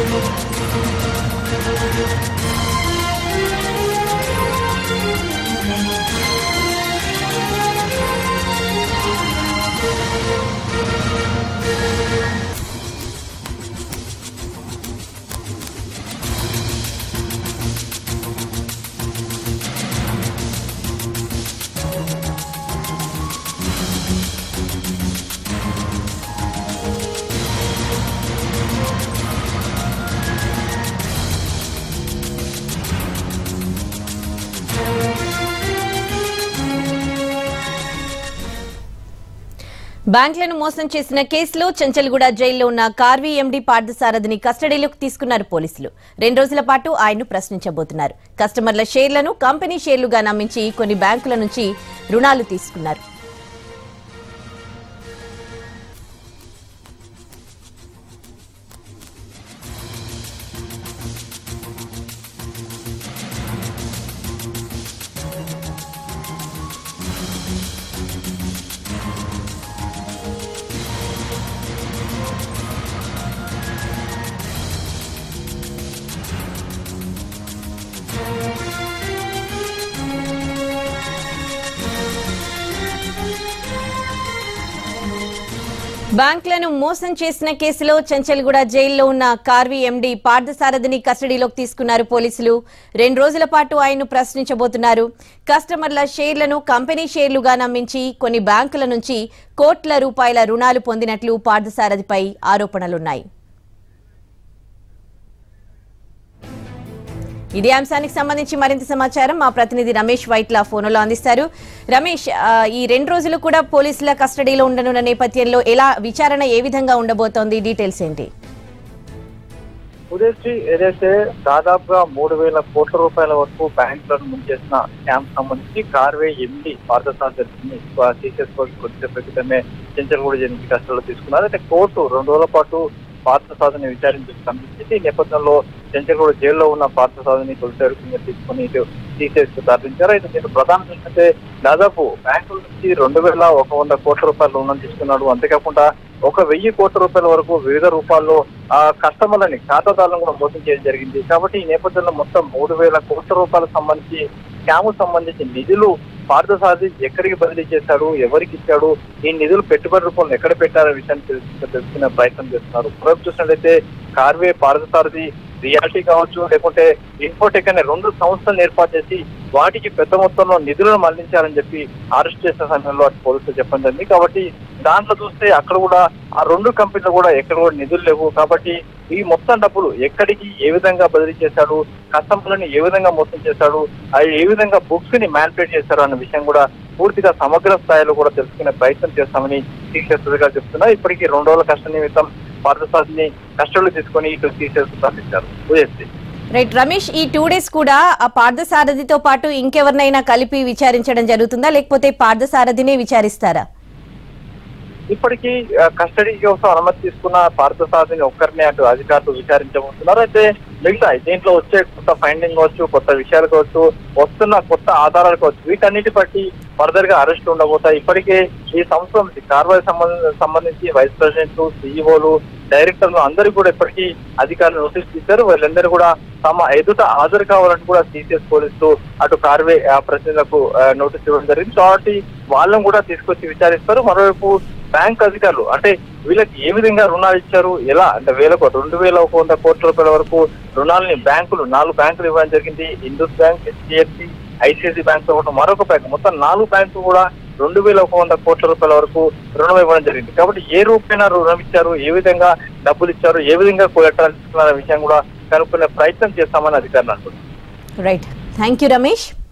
బ్యాంకులను మోసం చేసిన కేసులో చంచల్గూడ జైల్లో ఉన్న కార్వీ ఎండీ పార్థసారథిని కస్టడీలోకి తీసుకున్నారు పోలీసులు రెండు రోజుల పాటు ఆయన్ను ప్రశ్నించబోతున్నారు కస్టమర్ల షేర్లను కంపెనీ షేర్లుగా నమ్మించి కొన్ని బ్యాంకుల నుంచి రుణాలు తీసుకున్నారు బ్యాంకులను మోసం చేసిన కేసులో చంచల్గూడ జైల్లో ఉన్న కార్వీ ఎండీ పార్థసారథిని కస్టడీలోకి తీసుకున్నారు పోలీసులు రెండు రోజుల పాటు ఆయన్ను ప్రశ్నించబోతున్నారు కస్టమర్ల షేర్లను కంపెనీ షేర్లుగా నమ్మించి కొన్ని బ్యాంకుల నుంచి కోట్ల రూపాయల రుణాలు పొందినట్లు పార్థసారథిపై ఆరోపణలున్నాయి ఇదే అంశానికి సంబంధించి మరింత సమాచారం మా ప్రతినిధి రమేష్ వైట్ల ఫోన్లో అందిస్తారు రమేష్ ఆ, ఈ రెండు రోజులు కూడా పోలీసుల కస్టడీలో ఉండనున్న నేపథ్యంలో ఎలా విచారణ ఏ విధంగా ఉండబోతోంది డీటెయిల్స్ ఏంటి ఉదయశ్రీ ఏదైతే దాదాపుగా మూడు వేల కోట్ల రూపాయల వరకు బ్యాంకులను ముంచేసిన స్కామ్ సంబంధించి కార్వే ఎండి పార్థసారథిని తీసేసుకోవాల్సి కొద్దిసేపు క్రితమే చెంచల్గూడ జైలు కస్టడీలో తీసుకున్నారు అయితే కోర్టు రెండు రోజుల పాటు పార్థసారథిని విచారించిన సంబంధించి ఈ నేపథ్యంలో చెంచల్గూడ జైల్లో ఉన్న పార్థసారథిని తొలిసారి తీసుకుని ఇటు తీసేసి తరలించారు అయితే దీంట్లో ప్రధానం ఏంటంటే దాదాపు బ్యాంకుల నుంచి రెండు వేల ఒక వంద కోట్ల రూపాయల రుణం తీసుకున్నాడు అంతేకాకుండా ఒక వెయ్యి కోట్ల రూపాయల వరకు వివిధ రూపాల్లో ఆ కస్టమర్లని ఖాతాదారులను కూడా మోసం చేయడం జరిగింది కాబట్టి ఈ నేపథ్యంలో మొత్తం మూడు వేల కోట్ల రూపాయలకు సంబంధించి స్కామ్ సంబంధించి నిధులు పార్థసారథి ఎక్కడికి బదిలీ చేశాడు ఎవరికి ఇచ్చాడు ఈ నిధులు పెట్టుబడి రూపంలో ఎక్కడ పెట్టారనే విషయాన్ని తెలుసు తెలుసుకునే ప్రయత్నం చేస్తున్నారు మరొక చూసినట్లయితే కార్వే పార్థసారథి రియాలిటీ కావచ్చు లేకుంటే ఇన్ఫోటెక్ అనే రెండు సంస్థలను ఏర్పాటు చేసి వాటికి పెద్ద మొత్తంలో నిధులను మళ్లించారని చెప్పి అరెస్ట్ చేసిన సమయంలో అటు పోలీసులు చెప్పడం జరిగింది కాబట్టి దాంట్లో చూస్తే అక్కడ కూడా ఆ రెండు కంపెనీలు కూడా ఎక్కడ కూడా నిధులు లేవు కాబట్టి ఈ మొత్తం డబ్బులు ఎక్కడికి ఏ విధంగా బదిలీ చేశాడు కస్టమర్లని ఏ విధంగా మోసం చేశాడు అది ఏ విధంగా బుక్స్ ని మ్యానిపులేట్ చేశారు అన్న విషయం కూడా పూర్తిగా సమగ్ర స్థాయిలో కూడా తెలుసుకునే ప్రయత్నం చేస్తామని టీచర్స్ గా చెప్తున్నారు ఇప్పటికీ రెండు రోజుల కష్ట నిమిత్తం పార్థసారథిని కస్టడీలో తీసుకొని ఇటు టీచర్స్ తరలించారు ఉదయశ్రీ రైట్ రమేష్ ఈ టూ డేస్ కూడా ఆ పార్థసారథితో పాటు ఇంకెవరినైనా కలిపి విచారించడం జరుగుతుందా లేకపోతే పార్థసారథినే విచారిస్తారా ఇప్పటికీ ఆ, కస్టడీ కోసం అనుమతి తీసుకున్న పార్థసారథిని ఒక్కరినే అటు అధికారులు విచారించబోతున్నారు అయితే మిగతా దీంట్లో వచ్చే కొత్త ఫైండింగ్ కావచ్చు కొత్త విషయాలు కావచ్చు వస్తున్న కొత్త ఆధారాలు కావచ్చు వీటన్నిటి బట్టి ఫర్దర్ గా అరెస్ట్ ఉండబోతాయి ఇప్పటికే ఈ సంస్థ కార్వాయి సంబంధించి వైస్ ప్రెసిడెంట్ సీఈఓలు డైరెక్టర్లు అందరూ కూడా ఇప్పటికీ అధికారులు నోటీస్ ఇచ్చారు వీళ్ళందరూ కూడా తమ ఎదుట హాజరు కావాలని కూడా సిసిఎస్ పోలీసులు అటు కార్వే ఆ, ప్రతినిధులకు ఆ, నోటీస్ ఇవ్వడం జరిగింది కాబట్టి వాళ్ళని కూడా తీసుకొచ్చి విచారిస్తారు మరోవైపు బ్యాంక్ అధికారులు అంటే వీళ్ళకి ఏ విధంగా రుణాలు ఇచ్చారు ఎలా అంటే వేలకు రెండు వేల ఒక వంద కోట్ల రూపాయల వరకు రుణాలని బ్యాంకులు నాలుగు బ్యాంకులు ఇవ్వడం జరిగింది హిందూస్ బ్యాంక్ హెచ్డిఎఫ్సి ఐసిఐసి బ్యాంక్ తో పాటు మరొక బ్యాంక్ మొత్తం నాలుగు బ్యాంకులు కూడా రెండు వేల ఒక వంద కోట్ల రూపాయల వరకు రుణం ఇవ్వడం జరిగింది కాబట్టి ఏ రూపైనా రుణం ఇచ్చారు ఏ విధంగా డబ్బులు ఇచ్చారు ఏ విధంగా కొలెక్టర్ తీసుకున్నారనే విషయం కూడా కనుక్కునే ప్రయత్నం చేస్తామని అధికారులు అంటున్నారు రైట్ థ్యాంక్ యూ రమేష్